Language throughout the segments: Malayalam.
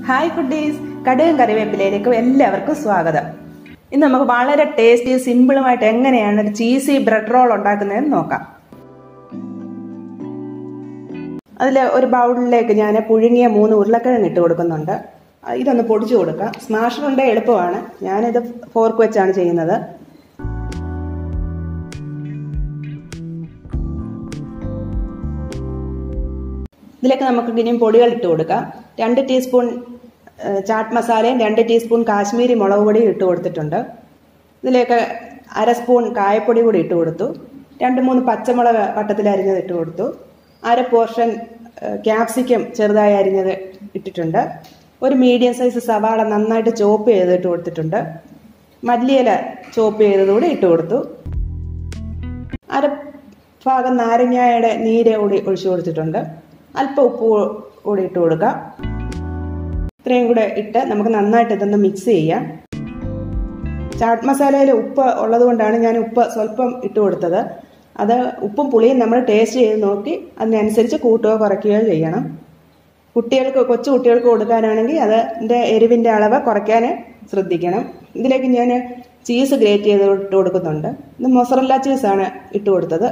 ഹായ് ഫുഡീസ് കടുകും കറിവേപ്പിലയിലേക്ക് എല്ലാവർക്കും സ്വാഗതം ഇന്ന് നമുക്ക് വളരെ ടേസ്റ്റി സിമ്പിളുമായിട്ട് എങ്ങനെയാണ് ഒരു ചീസി ബ്രെഡ് റോൾ ഉണ്ടാക്കുന്നതെന്ന് നോക്കാം അതിൽ ഒരു ബൗളിലേക്ക് ഞാൻ പുഴുങ്ങിയ മൂന്ന് ഉരുളക്കിഴങ്ങ് ഇട്ട് കൊടുക്കുന്നുണ്ട് ഇതൊന്ന് പൊടിച്ചു കൊടുക്കാം സ്മാഷർ ഉണ്ട് എളുപ്പമാണ് ഞാനിത് ഫോർക്ക് വെച്ചാണ് ചെയ്യുന്നത് ഇതിലേക്ക് നമുക്ക് ഇനിയും പൊടികൾ ഇട്ട് കൊടുക്കാം രണ്ട് ടീസ്പൂൺ ചാട്ട് മസാലയും രണ്ട് ടീസ്പൂൺ കാശ്മീരി മുളക് പൊടിയും ഇട്ട് കൊടുത്തിട്ടുണ്ട് ഇതിലേക്ക് അര സ്പൂൺ കായപ്പൊടി കൂടി ഇട്ട് കൊടുത്തു രണ്ട് മൂന്ന് പച്ചമുളക് വട്ടത്തിൽ അരിഞ്ഞത് ഇട്ട് കൊടുത്തു അര പോർഷൻ ക്യാപ്സിക്കം ചെറുതായി അരിഞ്ഞത് ഇട്ടിട്ടുണ്ട് ഒരു മീഡിയം സൈസ് സവാള നന്നായിട്ട് ചോപ്പ് ചെയ്ത് ഇട്ട് കൊടുത്തിട്ടുണ്ട് മല്ലിയില ചോപ്പ് ചെയ്തതുകൂടി ഇട്ട് കൊടുത്തു അര ഭാഗം നാരങ്ങയുടെ നീര് കൂടി ഒഴിച്ചു കൊടുത്തിട്ടുണ്ട് അല്പം ഉപ്പ് കൂടി ഇട്ട് കൊടുക്കാം ഇത്രയും കൂടെ ഇട്ട് നമുക്ക് നന്നായിട്ട് ഇതൊന്ന് മിക്സ് ചെയ്യാം ചാട്ട് മസാലയിൽ ഉപ്പ് ഉള്ളത് കൊണ്ടാണ് ഞാൻ ഉപ്പ് സ്വല്പം ഇട്ട് കൊടുത്തത് അത് ഉപ്പും പുളിയും നമ്മൾ ടേസ്റ്റ് ചെയ്ത് നോക്കി അതിനനുസരിച്ച് കൂട്ടുകയോ കുറയ്ക്കുകയോ ചെയ്യണം കുട്ടികൾക്ക് കൊച്ചു കുട്ടികൾക്ക് കൊടുക്കാനാണെങ്കിൽ അതിൻ്റെ എരിവിൻ്റെ അളവ് കുറയ്ക്കാൻ ശ്രദ്ധിക്കണം ഇതിലേക്ക് ഞാൻ ചീസ് ഗ്രേറ്റ് ചെയ്ത് ഇട്ട് കൊടുക്കുന്നുണ്ട് ഇത് മൊസറല്ല ചീസാണ് ഇട്ട് കൊടുത്തത്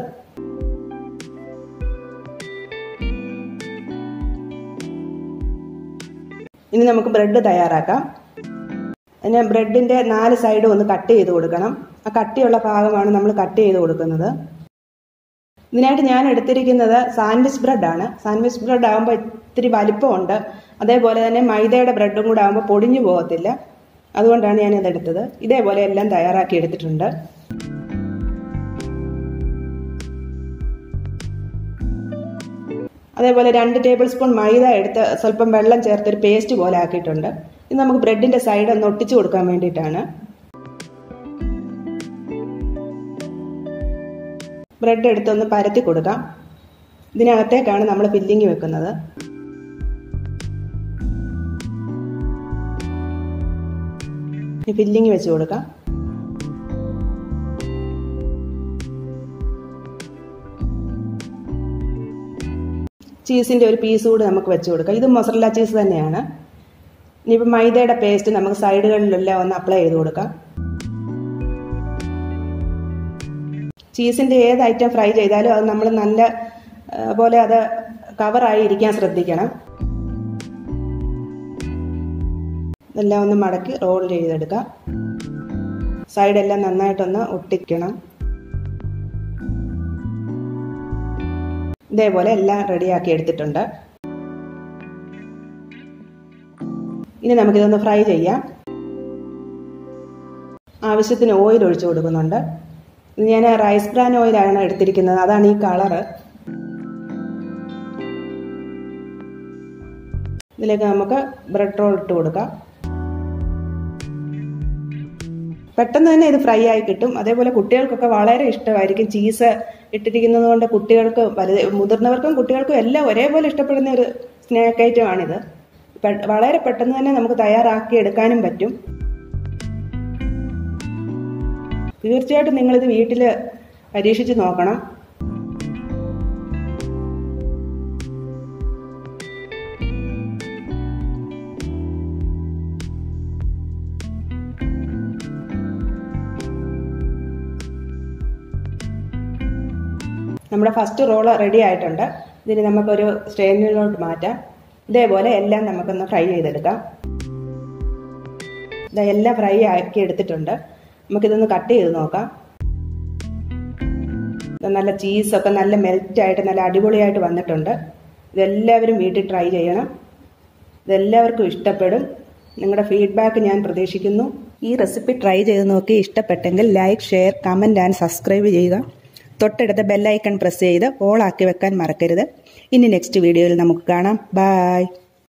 ഇനി നമുക്ക് ബ്രെഡ് തയ്യാറാക്കാം അതിന് ബ്രെഡിൻ്റെ നാല് സൈഡും ഒന്ന് കട്ട് ചെയ്ത് കൊടുക്കണം ആ കട്ടിയുള്ള ഭാഗമാണ് നമ്മൾ കട്ട് ചെയ്ത് കൊടുക്കുന്നത് ഇതിനായിട്ട് ഞാൻ എടുത്തിരിക്കുന്നത് സാൻഡ്വിച്ച് ബ്രെഡാണ് സാൻഡ്വിച്ച് ബ്രെഡ് ആകുമ്പോൾ ഇത്തിരി വലിപ്പമുണ്ട് അതേപോലെ തന്നെ മൈദയുടെ ബ്രെഡും കൂടെ ആകുമ്പോൾ പൊടിഞ്ഞു പോകത്തില്ല അതുകൊണ്ടാണ് ഞാൻ ഇതെടുത്തത് ഇതേപോലെ എല്ലാം തയ്യാറാക്കി എടുത്തിട്ടുണ്ട് അതേപോലെ രണ്ട് ടേബിൾ സ്പൂൺ മൈദ എടുത്ത് സ്വല്പം വെള്ളം ചേർത്തൊരു പേസ്റ്റ് പോലെ ആക്കിയിട്ടുണ്ട് ഇത് നമുക്ക് ബ്രെഡിന്റെ സൈഡ് ഒന്ന് ഒട്ടിച്ചു കൊടുക്കാൻ വേണ്ടിയിട്ടാണ് ബ്രെഡ് എടുത്തൊന്ന് പരത്തി കൊടുക്കാം ഇതിനകത്തേക്കാണ് നമ്മൾ ഫില്ലിങ് വെക്കുന്നത് ഫില്ലിങ് വെച്ച് കൊടുക്കാം ചീസിൻ്റെ ഒരു പീസ് കൂടി നമുക്ക് വെച്ച് കൊടുക്കാം ഇത് മൊസറല്ല ചീസ് തന്നെയാണ് ഇനിയിപ്പോൾ മൈദയുടെ പേസ്റ്റ് നമുക്ക് സൈഡുകളിലെല്ലാം ഒന്ന് അപ്ലൈ ചെയ്ത് കൊടുക്കാം ചീസിൻ്റെ ഏത് ഐറ്റം ഫ്രൈ ചെയ്താലും അത് നമ്മൾ നല്ല പോലെ അത് കവറായി ഇരിക്കാൻ ശ്രദ്ധിക്കണം ഇതെല്ലാം ഒന്ന് മടക്കി റോൾ ചെയ്തെടുക്കാം സൈഡെല്ലാം നന്നായിട്ടൊന്ന് ഒട്ടിക്കണം ഇതേപോലെ എല്ലാം റെഡിയാക്കി എടുത്തിട്ടുണ്ട് ഇനി നമുക്കിതൊന്ന് ഫ്രൈ ചെയ്യാം ആവശ്യത്തിന് ഓയിൽ ഒഴിച്ചു കൊടുക്കുന്നുണ്ട് ഇത് ഞാൻ റൈസ് ബ്രാൻ ഓയിലാണ് എടുത്തിരിക്കുന്നത് അതാണ് ഈ കളറ് ഇതിലേക്ക് നമുക്ക് ബ്രെഡ് റോൾ ഇട്ട് കൊടുക്കാം പെട്ടെന്ന് തന്നെ ഇത് ഫ്രൈ ആയി കിട്ടും അതേപോലെ കുട്ടികൾക്കൊക്കെ വളരെ ഇഷ്ടമായിരിക്കും ചീസ് ഇട്ടിരിക്കുന്നത് കൊണ്ട് കുട്ടികൾക്ക് വലുത് മുതിർന്നവർക്കും കുട്ടികൾക്കും എല്ലാം ഒരേപോലെ ഇഷ്ടപ്പെടുന്ന ഒരു സ്നാക്ക് ഐറ്റം ആണിത് വളരെ പെട്ടെന്ന് തന്നെ നമുക്ക് തയ്യാറാക്കി എടുക്കാനും പറ്റും തീർച്ചയായിട്ടും നിങ്ങളിത് വീട്ടിൽ പരീക്ഷിച്ച് നോക്കണം നമ്മുടെ ഫസ്റ്റ് റോള് റെഡി ആയിട്ടുണ്ട് ഇതിന് നമുക്കൊരു സ്റ്റേനിലോട്ട് മാറ്റാം ഇതേപോലെ എല്ലാം നമുക്കൊന്ന് ഫ്രൈ ചെയ്തെടുക്കാം ഇതെല്ലാം ഫ്രൈ ആക്കി എടുത്തിട്ടുണ്ട് നമുക്കിതൊന്ന് കട്ട് ചെയ്ത് നോക്കാം നല്ല ചീസൊക്കെ നല്ല മെൽറ്റായിട്ട് നല്ല അടിപൊളിയായിട്ട് വന്നിട്ടുണ്ട് ഇതെല്ലാവരും വീട്ടിൽ ട്രൈ ചെയ്യണം ഇതെല്ലാവർക്കും ഇഷ്ടപ്പെടും നിങ്ങളുടെ ഫീഡ്ബാക്ക് ഞാൻ പ്രതീക്ഷിക്കുന്നു ഈ റെസിപ്പി ട്രൈ ചെയ്ത് നോക്കി ഇഷ്ടപ്പെട്ടെങ്കിൽ like share comment and subscribe ചെയ്യുക തൊട്ടടുത്ത ബെല്ലൈക്കൺ പ്രസ് ചെയ്ത് ഓൾ ആക്കി വെക്കാൻ മറക്കരുത് ഇനി നെക്സ്റ്റ് വീഡിയോയിൽ നമുക്ക് കാണാം ബായ്